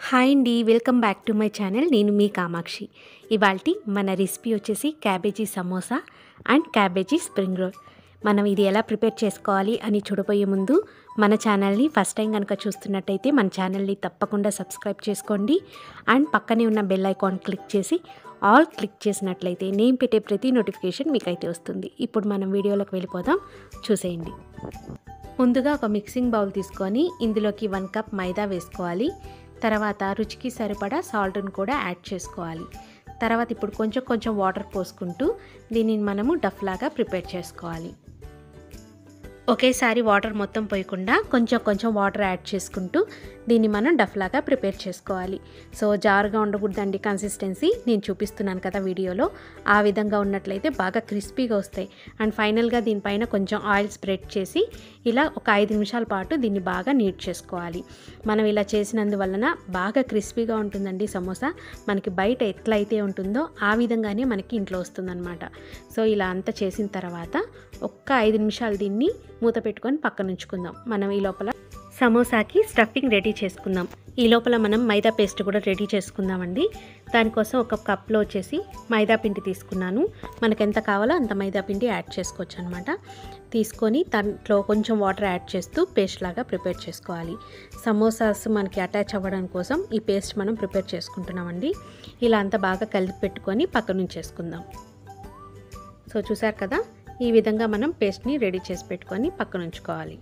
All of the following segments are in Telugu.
హాయ్ అండి welcome back to my channel నేను మీ కామాక్షి ఇవాల్టి మన రెసిపీ వచ్చేసి cabbage samosa and cabbage spring roll మనం ఇది ఎలా ప్రిపేర్ చేసుకోవాలి అని చూడబోయే ముందు మన ఛానల్ని ఫస్ట్ టైం కనుక చూస్తున్నట్టయితే మన ఛానల్ని తప్పకుండా సబ్స్క్రైబ్ చేసుకోండి అండ్ పక్కనే ఉన్న బెల్ ఐకాన్ క్లిక్ చేసి ఆల్ క్లిక్ చేసినట్లయితే నేను పెట్టే ప్రతి నోటిఫికేషన్ మీకైతే వస్తుంది ఇప్పుడు మనం వీడియోలోకి వెళ్ళిపోదాం చూసేయండి ముందుగా ఒక మిక్సింగ్ బౌల్ తీసుకొని ఇందులోకి వన్ కప్ మైదా వేసుకోవాలి తర్వాత రుచికి సరిపడా సాల్ట్ని కూడా యాడ్ చేసుకోవాలి తర్వాత ఇప్పుడు కొంచెం కొంచెం వాటర్ పోసుకుంటూ దీనిని మనము డఫ్ లాగా ప్రిపేర్ చేసుకోవాలి ఒకేసారి వాటర్ మొత్తం పోయకుండా కొంచెం కొంచెం వాటర్ యాడ్ చేసుకుంటూ దీన్ని మనం డఫ్ లాగా ప్రిపేర్ చేసుకోవాలి సో జారుగా ఉండకూడదండి కన్సిస్టెన్సీ నేను చూపిస్తున్నాను కదా వీడియోలో ఆ విధంగా ఉన్నట్లయితే బాగా క్రిస్పీగా వస్తాయి అండ్ ఫైనల్గా దీనిపైన కొంచెం ఆయిల్ స్ప్రెడ్ చేసి ఇలా ఒక ఐదు నిమిషాల పాటు దీన్ని బాగా నీట్ చేసుకోవాలి మనం ఇలా చేసినందువలన బాగా క్రిస్పీగా ఉంటుందండి సమోసా మనకి బయట ఎట్లయితే ఉంటుందో ఆ విధంగానే మనకి ఇంట్లో వస్తుందన్నమాట సో ఇలా అంతా చేసిన తర్వాత ఒక్క ఐదు నిమిషాలు దీన్ని మూత పెట్టుకొని పక్కన ఉంచుకుందాం మనం ఈ లోపల సమోసాకి స్టఫింగ్ రెడీ చేసుకుందాం ఈ లోపల మనం మైదా పేస్ట్ కూడా రెడీ చేసుకుందామండి దానికోసం ఒక కప్లో వచ్చేసి మైదా పిండి తీసుకున్నాను మనకు ఎంత కావాలో అంత మైదా పిండి యాడ్ చేసుకోవచ్చు అనమాట తీసుకొని దాంట్లో కొంచెం వాటర్ యాడ్ చేస్తూ పేస్ట్ లాగా ప్రిపేర్ చేసుకోవాలి సమోసాస్ మనకి అటాచ్ అవ్వడం కోసం ఈ పేస్ట్ మనం ప్రిపేర్ చేసుకుంటున్నామండి ఇలా అంతా బాగా కలిపి పెట్టుకొని పక్కన ఉంచేసుకుందాం సో చూసారు కదా ఈ విధంగా మనం పేస్ట్ని రెడీ చేసి పెట్టుకొని పక్కన ఉంచుకోవాలి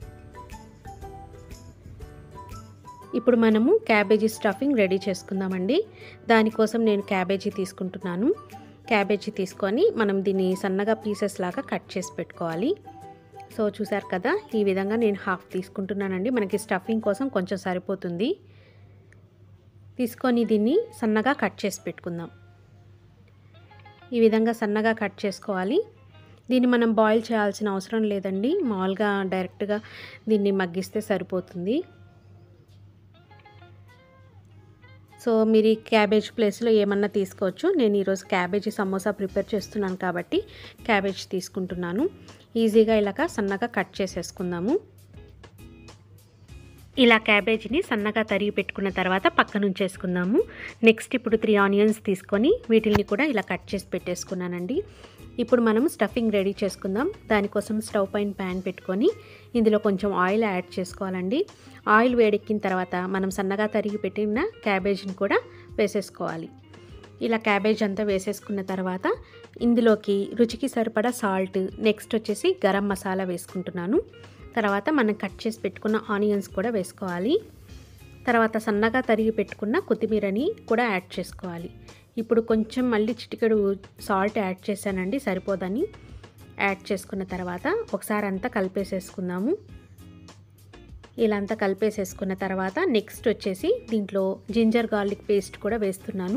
ఇప్పుడు మనము క్యాబేజీ స్టఫింగ్ రెడీ చేసుకుందామండి దానికోసం నేను క్యాబేజీ తీసుకుంటున్నాను క్యాబేజీ తీసుకొని మనం దీన్ని సన్నగా పీసెస్ లాగా కట్ చేసి పెట్టుకోవాలి సో చూసారు కదా ఈ విధంగా నేను హాఫ్ తీసుకుంటున్నానండి మనకి స్టఫింగ్ కోసం కొంచెం సరిపోతుంది తీసుకొని దీన్ని సన్నగా కట్ చేసి పెట్టుకుందాం ఈ విధంగా సన్నగా కట్ చేసుకోవాలి దీన్ని మనం బాయిల్ చేయాల్సిన అవసరం లేదండి మామూలుగా డైరెక్ట్గా దీన్ని మగ్గిస్తే సరిపోతుంది సో మీరు ఈ క్యాబేజ్ ప్లేస్లో ఏమన్నా తీసుకోవచ్చు నేను ఈరోజు క్యాబేజీ సమోసా ప్రిపేర్ చేస్తున్నాను కాబట్టి క్యాబేజ్ తీసుకుంటున్నాను ఈజీగా ఇలాగ సన్నగా కట్ చేసేసుకుందాము ఇలా క్యాబేజీని సన్నగా తరిగి పెట్టుకున్న తర్వాత పక్కన ఉంచేసుకుందాము నెక్స్ట్ ఇప్పుడు త్రీ ఆనియన్స్ తీసుకొని వీటిని కూడా ఇలా కట్ చేసి పెట్టేసుకున్నానండి ఇప్పుడు మనం స్టఫింగ్ రెడీ చేసుకుందాం దానికోసం స్టవ్ పైన ప్యాన్ పెట్టుకొని ఇందులో కొంచెం ఆయిల్ యాడ్ చేసుకోవాలండి ఆయిల్ వేడెక్కిన తర్వాత మనం సన్నగా తరిగి పెట్టిన క్యాబేజీని కూడా వేసేసుకోవాలి ఇలా క్యాబేజ్ అంతా వేసేసుకున్న తర్వాత ఇందులోకి రుచికి సరిపడా సాల్ట్ నెక్స్ట్ వచ్చేసి గరం మసాలా వేసుకుంటున్నాను తర్వాత మనం కట్ చేసి పెట్టుకున్న ఆనియన్స్ కూడా వేసుకోవాలి తర్వాత సన్నగా తరిగి పెట్టుకున్న కొత్తిమీరని కూడా యాడ్ చేసుకోవాలి ఇప్పుడు కొంచెం మళ్ళీ చిటికెడు సాల్ట్ యాడ్ చేశానండి సరిపోదని యాడ్ చేసుకున్న తర్వాత ఒకసారి అంతా కలిపేసేసుకుందాము ఇలా అంతా కలిపేసేసుకున్న తర్వాత నెక్స్ట్ వచ్చేసి దీంట్లో జింజర్ గార్లిక్ పేస్ట్ కూడా వేస్తున్నాను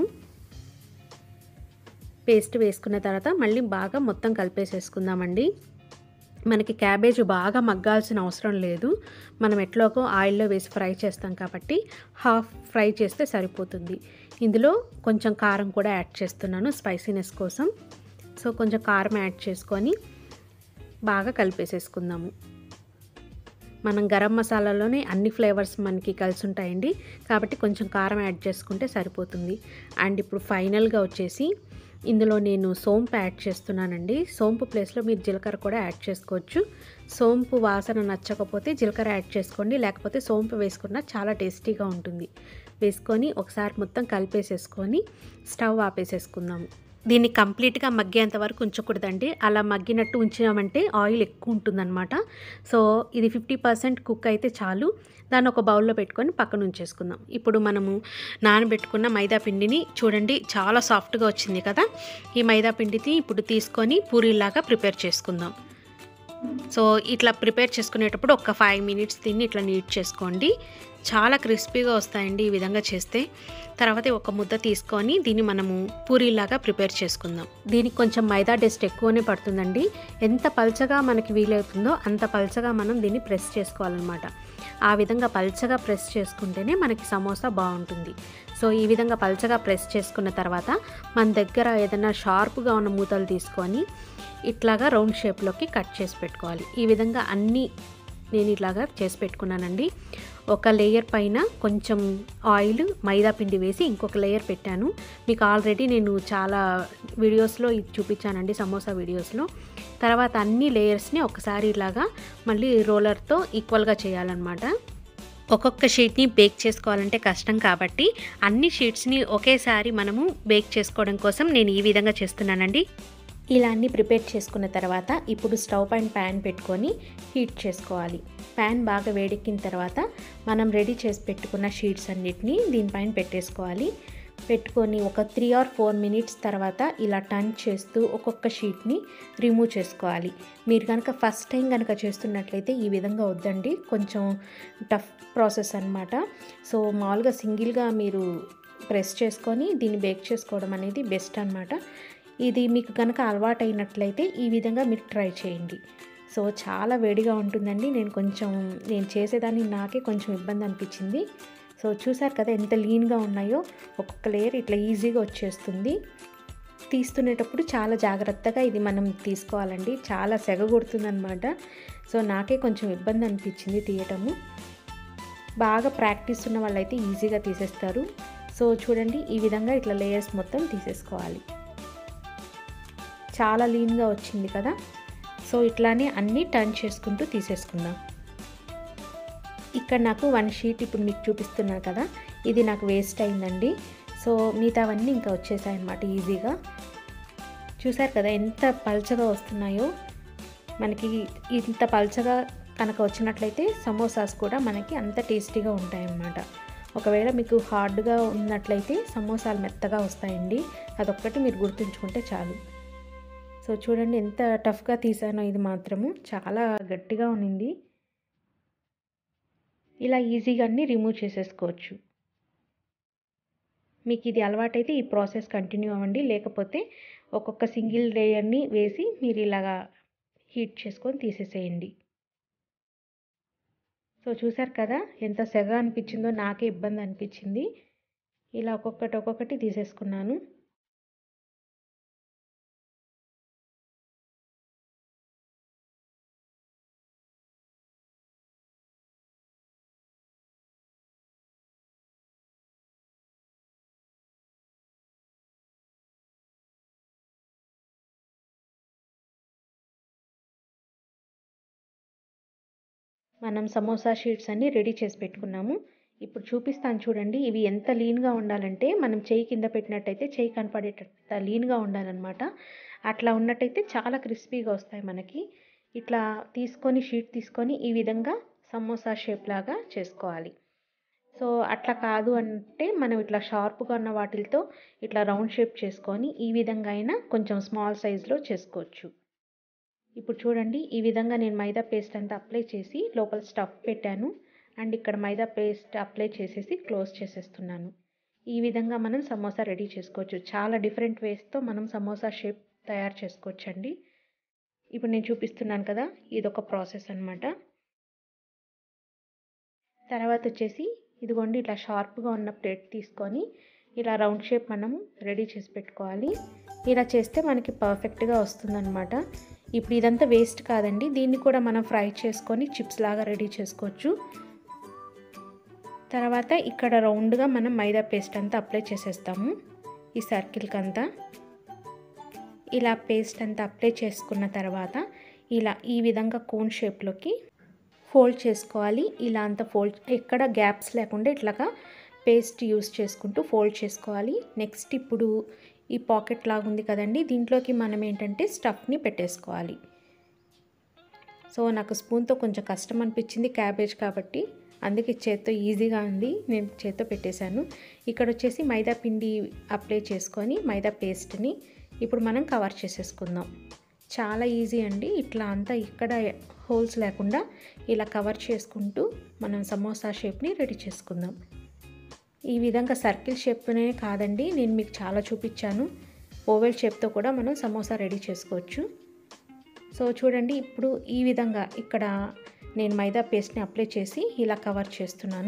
పేస్ట్ వేసుకున్న తర్వాత మళ్ళీ బాగా మొత్తం కలిపేసేసుకుందామండి మనకి క్యాబేజ్ బాగా మగ్గాల్సిన అవసరం లేదు మనం ఎట్లాగో ఆయిల్లో వేసి ఫ్రై చేస్తాం కాబట్టి హాఫ్ ఫ్రై చేస్తే సరిపోతుంది ఇందులో కొంచెం కారం కూడా యాడ్ చేస్తున్నాను స్పైసీనెస్ కోసం సో కొంచెం కారం యాడ్ చేసుకొని బాగా కలిపేసేసుకుందాము మనం గరం మసాలాలోనే అన్ని ఫ్లేవర్స్ మనకి కలిసి ఉంటాయండి కాబట్టి కొంచెం కారం యాడ్ చేసుకుంటే సరిపోతుంది అండ్ ఇప్పుడు ఫైనల్గా వచ్చేసి ఇందులో నేను సోంపు యాడ్ చేస్తున్నానండి సోంపు ప్లేస్లో మీరు జీలకర్ర కూడా యాడ్ చేసుకోవచ్చు సోంపు వాసన నచ్చకపోతే జీలకర్ర యాడ్ చేసుకోండి లేకపోతే సోంపు వేసుకున్నా చాలా టేస్టీగా ఉంటుంది వేసుకొని ఒకసారి మొత్తం కలిపేసేసుకొని స్టవ్ ఆపేసేసుకుందాము దీన్ని కంప్లీట్గా మగ్గేంత వరకు ఉంచకూడదండి అలా మగ్గినట్టు ఉంచామంటే ఆయిల్ ఎక్కువ ఉంటుందన్నమాట సో ఇది ఫిఫ్టీ పర్సెంట్ కుక్ అయితే చాలు దాన్ని ఒక బౌల్లో పెట్టుకొని పక్కన ఉంచేసుకుందాం ఇప్పుడు మనము నానబెట్టుకున్న మైదా పిండిని చూడండి చాలా సాఫ్ట్గా వచ్చింది కదా ఈ మైదా పిండిని ఇప్పుడు తీసుకొని పూరీలాగా ప్రిపేర్ చేసుకుందాం సో ఇట్లా ప్రిపేర్ చేసుకునేటప్పుడు ఒక ఫైవ్ మినిట్స్ దీన్ని ఇట్లా నీట్ చేసుకోండి చాలా క్రిస్పీగా వస్తాయండి ఈ విధంగా చేస్తే తర్వాత ఒక ముద్ద తీసుకొని దీన్ని మనము పూరీలాగా ప్రిపేర్ చేసుకుందాం దీనికి కొంచెం మైదా డస్ట్ ఎక్కువనే పడుతుందండి ఎంత పల్చగా మనకి వీలవుతుందో అంత పల్చగా మనం దీన్ని ప్రెస్ చేసుకోవాలన్నమాట ఆ విధంగా పల్చగా ప్రెస్ చేసుకుంటేనే మనకి సమోసా బాగుంటుంది సో ఈ విధంగా పల్చగా ప్రెస్ చేసుకున్న తర్వాత మన దగ్గర ఏదైనా షార్ప్గా ఉన్న మూతలు తీసుకొని ఇట్లాగా రౌండ్ షేప్లోకి కట్ చేసి పెట్టుకోవాలి ఈ విధంగా అన్ని నేను ఇలాగా చేసి పెట్టుకున్నానండి ఒక లేయర్ పైన కొంచెం ఆయిల్ మైదా పిండి వేసి ఇంకొక లేయర్ పెట్టాను మీకు ఆల్రెడీ నేను చాలా వీడియోస్లో ఇది చూపించానండి సమోసా వీడియోస్లో తర్వాత అన్ని లేయర్స్ని ఒకసారి ఇలాగా మళ్ళీ రోలర్తో ఈక్వల్గా చేయాలన్నమాట ఒక్కొక్క షీట్ని బేక్ చేసుకోవాలంటే కష్టం కాబట్టి అన్ని షీట్స్ని ఒకేసారి మనము బేక్ చేసుకోవడం కోసం నేను ఈ విధంగా చేస్తున్నానండి ఇలా అన్ని ప్రిపేర్ చేసుకున్న తర్వాత ఇప్పుడు స్టవ్ పైన ప్యాన్ పెట్టుకొని హీట్ చేసుకోవాలి ప్యాన్ బాగా వేడెక్కిన తర్వాత మనం రెడీ చేసి పెట్టుకున్న షీట్స్ అన్నిటిని దీనిపైన పెట్టేసుకోవాలి పెట్టుకొని ఒక త్రీ ఆర్ ఫోర్ మినిట్స్ తర్వాత ఇలా టర్న్ చేస్తూ ఒక్కొక్క షీట్ని రిమూవ్ చేసుకోవాలి మీరు కనుక ఫస్ట్ టైం కనుక చేస్తున్నట్లయితే ఈ విధంగా వద్దండి కొంచెం టఫ్ ప్రాసెస్ అనమాట సో మామూలుగా సింగిల్గా మీరు ప్రెస్ చేసుకొని దీన్ని బేక్ చేసుకోవడం అనేది బెస్ట్ అనమాట ఇది మీకు కనుక అలవాటు అయినట్లయితే ఈ విధంగా మీరు ట్రై చేయండి సో చాలా వేడిగా ఉంటుందండి నేను కొంచెం నేను చేసేదాన్ని నాకే కొంచెం ఇబ్బంది అనిపించింది సో చూసారు కదా ఎంత లీన్గా ఉన్నాయో ఒక్కొక్క లేయర్ ఇట్లా ఈజీగా వచ్చేస్తుంది తీస్తునేటప్పుడు చాలా జాగ్రత్తగా ఇది మనం తీసుకోవాలండి చాలా సెగ కొడుతుందనమాట సో నాకే కొంచెం ఇబ్బంది అనిపించింది తీయటము బాగా ప్రాక్టీస్ ఉన్న వాళ్ళైతే ఈజీగా తీసేస్తారు సో చూడండి ఈ విధంగా ఇట్లా లేయర్స్ మొత్తం తీసేసుకోవాలి చాలా లీన్గా వచ్చింది కదా సో ఇట్లానే అన్నీ టర్న్ చేసుకుంటూ తీసేసుకుందాం ఇక్కడ నాకు వన్ షీట్ ఇప్పుడు మీకు చూపిస్తున్నాను కదా ఇది నాకు వేస్ట్ అయిందండి సో మిగతావన్నీ ఇంకా వచ్చేసాయి అనమాట ఈజీగా చూసారు కదా ఎంత పల్చగా వస్తున్నాయో మనకి ఇంత పల్చగా కనుక వచ్చినట్లయితే సమోసాస్ కూడా మనకి అంత టేస్టీగా ఉంటాయన్నమాట ఒకవేళ మీకు హార్డ్గా ఉన్నట్లయితే సమోసాలు మెత్తగా వస్తాయండి అదొక్కటి మీరు గుర్తుంచుకుంటే చాలు సో చూడండి ఎంత టఫ్గా తీసానో ఇది మాత్రము చాలా గట్టిగా ఉన్నింది ఇలా ఈజీగా అన్నీ రిమూవ్ చేసేసుకోవచ్చు మీకు ఇది అలవాటైతే ఈ ప్రాసెస్ కంటిన్యూ అవ్వండి లేకపోతే ఒక్కొక్క సింగిల్ లేయర్ని వేసి మీరు ఇలాగా హీట్ చేసుకొని తీసేసేయండి సో చూసారు కదా ఎంత సెగ అనిపించిందో నాకే ఇబ్బంది అనిపించింది ఇలా ఒక్కొక్కటి ఒక్కొక్కటి తీసేసుకున్నాను మనం సమోసా షీట్స్ అన్నీ రెడీ చేసి పెట్టుకున్నాము ఇప్పుడు చూపిస్తాను చూడండి ఇవి ఎంత లీన్గా ఉండాలంటే మనం చేయి కింద పెట్టినట్టయితే చేయి కనపడేటంత లీన్గా ఉండాలన్నమాట అట్లా ఉన్నట్టయితే చాలా క్రిస్పీగా వస్తాయి మనకి ఇట్లా తీసుకొని షీట్ తీసుకొని ఈ విధంగా సమోసా షేప్ లాగా చేసుకోవాలి సో అట్లా కాదు అంటే మనం ఇట్లా షార్ప్గా ఉన్న వాటితో ఇట్లా రౌండ్ షేప్ చేసుకొని ఈ విధంగా అయినా కొంచెం స్మాల్ సైజులో చేసుకోవచ్చు ఇప్పుడు చూడండి ఈ విధంగా నేను మైదా పేస్ట్ అంతా అప్లై చేసి లోపల స్టఫ్ పెట్టాను అండ్ ఇక్కడ మైదా పేస్ట్ అప్లై చేసేసి క్లోజ్ చేసేస్తున్నాను ఈ విధంగా మనం సమోసా రెడీ చేసుకోవచ్చు చాలా డిఫరెంట్ వేస్తో మనం సమోసా షేప్ తయారు చేసుకోవచ్చు అండి ఇప్పుడు నేను చూపిస్తున్నాను కదా ఇది ఒక ప్రాసెస్ అనమాట తర్వాత వచ్చేసి ఇదిగోండి ఇట్లా షార్ప్గా ఉన్న ప్లేట్ తీసుకొని ఇలా రౌండ్ షేప్ మనం రెడీ చేసి పెట్టుకోవాలి ఇలా చేస్తే మనకి పర్ఫెక్ట్గా వస్తుందన్నమాట ఇప్పుడు ఇదంతా వేస్ట్ కాదండి దీన్ని కూడా మనం ఫ్రై చేసుకొని చిప్స్ లాగా రెడీ చేసుకోవచ్చు తర్వాత ఇక్కడ రౌండ్గా మనం మైదా పేస్ట్ అంతా అప్లై చేసేస్తాము ఈ సర్కిల్కి అంతా ఇలా పేస్ట్ అంతా అప్లై చేసుకున్న తర్వాత ఇలా ఈ విధంగా కోన్ షేప్లోకి ఫోల్డ్ చేసుకోవాలి ఇలా అంతా ఫోల్డ్ ఎక్కడ గ్యాప్స్ లేకుండా ఇట్లాగా పేస్ట్ యూస్ చేసుకుంటూ ఫోల్డ్ చేసుకోవాలి నెక్స్ట్ ఇప్పుడు ఈ పాకెట్ లాగా ఉంది కదండి దీంట్లోకి మనం ఏంటంటే స్టఫ్ని పెట్టేసుకోవాలి సో నాకు స్పూన్తో కొంచెం కష్టం అనిపించింది క్యాబేజ్ కాబట్టి అందుకే చేత్తో ఈజీగా ఉంది నేను చేత్తో పెట్టేశాను ఇక్కడ వచ్చేసి మైదా పిండి అప్లై చేసుకొని మైదా పేస్ట్ని ఇప్పుడు మనం కవర్ చేసేసుకుందాం చాలా ఈజీ అండి ఇట్లా అంతా ఇక్కడ హోల్స్ లేకుండా ఇలా కవర్ చేసుకుంటూ మనం సమోసా షేప్ని రెడీ చేసుకుందాం ఈ విధంగా సర్కిల్ షేప్నే కాదండి నేను మీకు చాలా చూపించాను ఓవెల్ షేప్తో కూడా మనం సమోసా రెడీ చేసుకోవచ్చు సో చూడండి ఇప్పుడు ఈ విధంగా ఇక్కడ నేను మైదా పేస్ట్ని అప్లై చేసి ఇలా కవర్ చేస్తున్నాను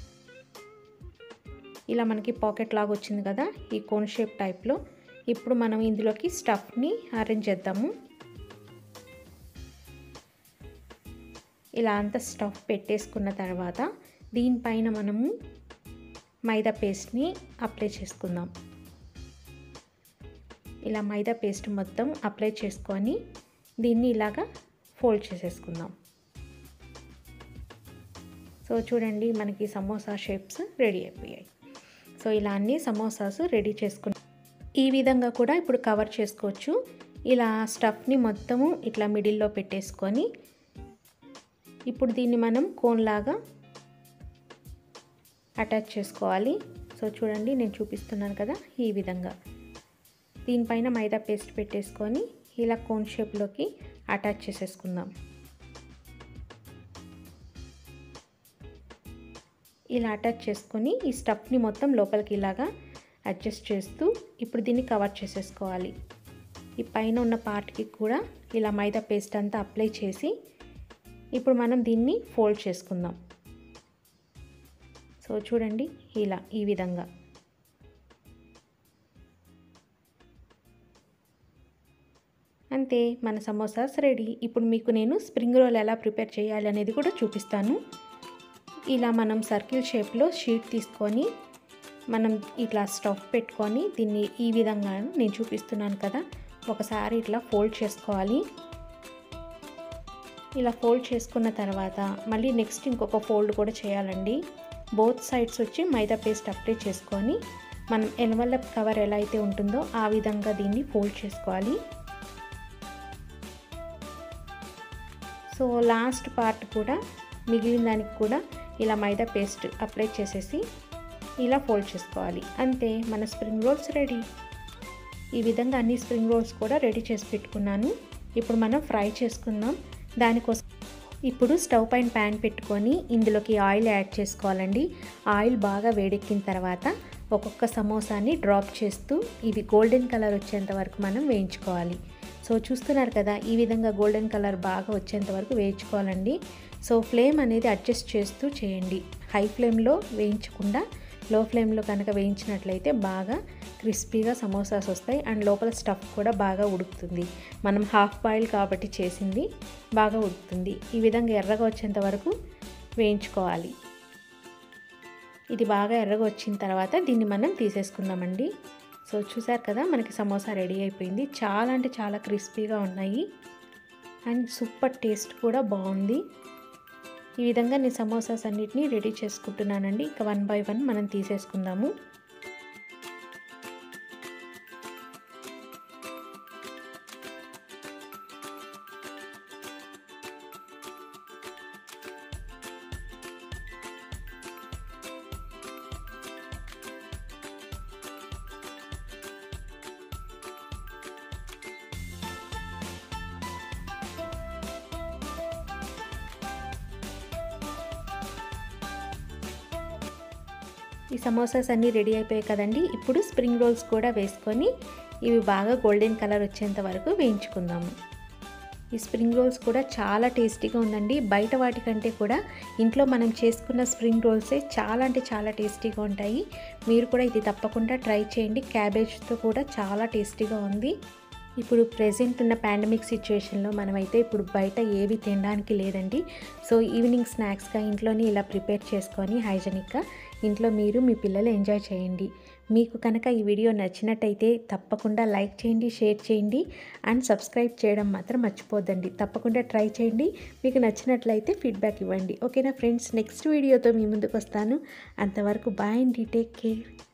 ఇలా మనకి పాకెట్ లాగా వచ్చింది కదా ఈ కోన్ షేప్ టైప్లో ఇప్పుడు మనం ఇందులోకి స్టఫ్ని అరేంజ్ చేద్దాము ఇలా అంత స్టఫ్ పెట్టేసుకున్న తర్వాత దీనిపైన మనము మైదా పేస్ట్ని అప్లై చేసుకుందాం ఇలా మైదా పేస్ట్ మొత్తం అప్లై చేసుకొని దీన్ని ఇలాగా ఫోల్డ్ చేసేసుకుందాం సో చూడండి మనకి సమోసా షేప్స్ రెడీ అయిపోయాయి సో ఇలా అన్ని సమోసాస్ రెడీ చేసుకుని ఈ విధంగా కూడా ఇప్పుడు కవర్ చేసుకోవచ్చు ఇలా స్టఫ్ని మొత్తము ఇట్లా మిడిల్లో పెట్టేసుకొని ఇప్పుడు దీన్ని మనం కోన్ లాగా అటాచ్ చేసుకోవాలి సో చూడండి నేను చూపిస్తున్నాను కదా ఈ విధంగా దీనిపైన మైదా పేస్ట్ పెట్టేసుకొని ఇలా కోన్ షేప్లోకి అటాచ్ చేసేసుకుందాం ఇలా అటాచ్ చేసుకొని ఈ స్టఫ్ని మొత్తం లోపలికి ఇలాగా అడ్జస్ట్ చేస్తూ ఇప్పుడు దీన్ని కవర్ చేసేసుకోవాలి ఈ పైన ఉన్న పార్ట్కి కూడా ఇలా మైదా పేస్ట్ అంతా అప్లై చేసి ఇప్పుడు మనం దీన్ని ఫోల్డ్ చేసుకుందాం సో చూడండి ఇలా ఈ విధంగా అంతే మన సమోసాస్ రెడీ ఇప్పుడు మీకు నేను స్ప్రింగ్ రోల్ ఎలా ప్రిపేర్ చేయాలి అనేది కూడా చూపిస్తాను ఇలా మనం సర్కిల్ షేప్లో షీట్ తీసుకొని మనం ఇట్లా స్టఫ్ పెట్టుకొని దీన్ని ఈ విధంగా నేను చూపిస్తున్నాను కదా ఒకసారి ఇట్లా ఫోల్డ్ చేసుకోవాలి ఇలా ఫోల్డ్ చేసుకున్న తర్వాత మళ్ళీ నెక్స్ట్ ఇంకొక ఫోల్డ్ కూడా చేయాలండి బోత్ సైడ్స్ వచ్చి మైదా పేస్ట్ అప్లై చేసుకొని మనం ఎన్వలప్ కవర్ ఎలా అయితే ఉంటుందో ఆ విధంగా దీన్ని ఫోల్డ్ చేసుకోవాలి సో లాస్ట్ పార్ట్ కూడా మిగిలిన దానికి కూడా ఇలా మైదా పేస్ట్ అప్లై చేసేసి ఇలా ఫోల్డ్ చేసుకోవాలి అంతే మన స్ప్రింగ్ రోల్స్ రెడీ ఈ విధంగా అన్ని స్ప్రింగ్ రోల్స్ కూడా రెడీ చేసి పెట్టుకున్నాను ఇప్పుడు మనం ఫ్రై చేసుకుందాం దానికోసం ఇప్పుడు స్టవ్ పైన ప్యాన్ పెట్టుకొని ఇందులోకి ఆయిల్ యాడ్ చేసుకోవాలండి ఆయిల్ బాగా వేడెక్కిన తర్వాత ఒక్కొక్క సమోసాని డ్రాప్ చేస్తూ ఇవి గోల్డెన్ కలర్ వచ్చేంత వరకు మనం వేయించుకోవాలి సో చూస్తున్నారు కదా ఈ విధంగా గోల్డెన్ కలర్ బాగా వచ్చేంత వరకు వేయించుకోవాలండి సో ఫ్లేమ్ అనేది అడ్జస్ట్ చేస్తూ చేయండి హై ఫ్లేమ్లో వేయించకుండా లో ఫ్లేమ్లో కనుక వేయించినట్లయితే బాగా క్రిస్పీగా సమోసాస్ వస్తాయి అండ్ లోపల స్టఫ్ కూడా బాగా ఉడుకుతుంది మనం హాఫ్ బాయిల్ కాబట్టి చేసింది బాగా ఉడుకుతుంది ఈ విధంగా ఎర్రగా వచ్చేంత వరకు వేయించుకోవాలి ఇది బాగా ఎర్రగా వచ్చిన తర్వాత దీన్ని మనం తీసేసుకుందామండి సో చూసారు కదా మనకి సమోసా రెడీ అయిపోయింది చాలా అంటే చాలా క్రిస్పీగా ఉన్నాయి అండ్ సూపర్ టేస్ట్ కూడా బాగుంది ఈ విధంగా నేను సమోసాస్ అన్నిటినీ రెడీ చేసుకుంటున్నానండి ఇంకా వన్ బై వన్ మనం తీసేసుకుందాము ఈ సమోసాస్ అన్నీ రెడీ అయిపోయాయి కదండి ఇప్పుడు స్ప్రింగ్ రోల్స్ కూడా వేసుకొని ఇవి బాగా గోల్డెన్ కలర్ వచ్చేంత వరకు వేయించుకుందాము ఈ స్ప్రింగ్ రోల్స్ కూడా చాలా టేస్టీగా ఉందండి బయట వాటికంటే కూడా ఇంట్లో మనం చేసుకున్న స్ప్రింగ్ రోల్సే చాలా అంటే చాలా టేస్టీగా ఉంటాయి మీరు కూడా ఇది తప్పకుండా ట్రై చేయండి క్యాబేజ్తో కూడా చాలా టేస్టీగా ఉంది ఇప్పుడు ప్రెసెంట్ ఉన్న పాండమిక్ సిచ్యువేషన్లో మనమైతే ఇప్పుడు బయట ఏవి తినడానికి లేదండి సో ఈవినింగ్ స్నాక్స్గా ఇంట్లోనే ఇలా ప్రిపేర్ చేసుకొని హైజెనిక్గా ఇంట్లో మీరు మీ పిల్లలు ఎంజాయ్ చేయండి మీకు కనుక ఈ వీడియో నచ్చినట్టయితే తప్పకుండా లైక్ చేయండి షేర్ చేయండి అండ్ సబ్స్క్రైబ్ చేయడం మాత్రం మర్చిపోద్దండి తప్పకుండా ట్రై చేయండి మీకు నచ్చినట్లయితే ఫీడ్బ్యాక్ ఇవ్వండి ఓకేనా ఫ్రెండ్స్ నెక్స్ట్ వీడియోతో మీ ముందుకు వస్తాను అంతవరకు బాయ్ అండి టేక్ కేర్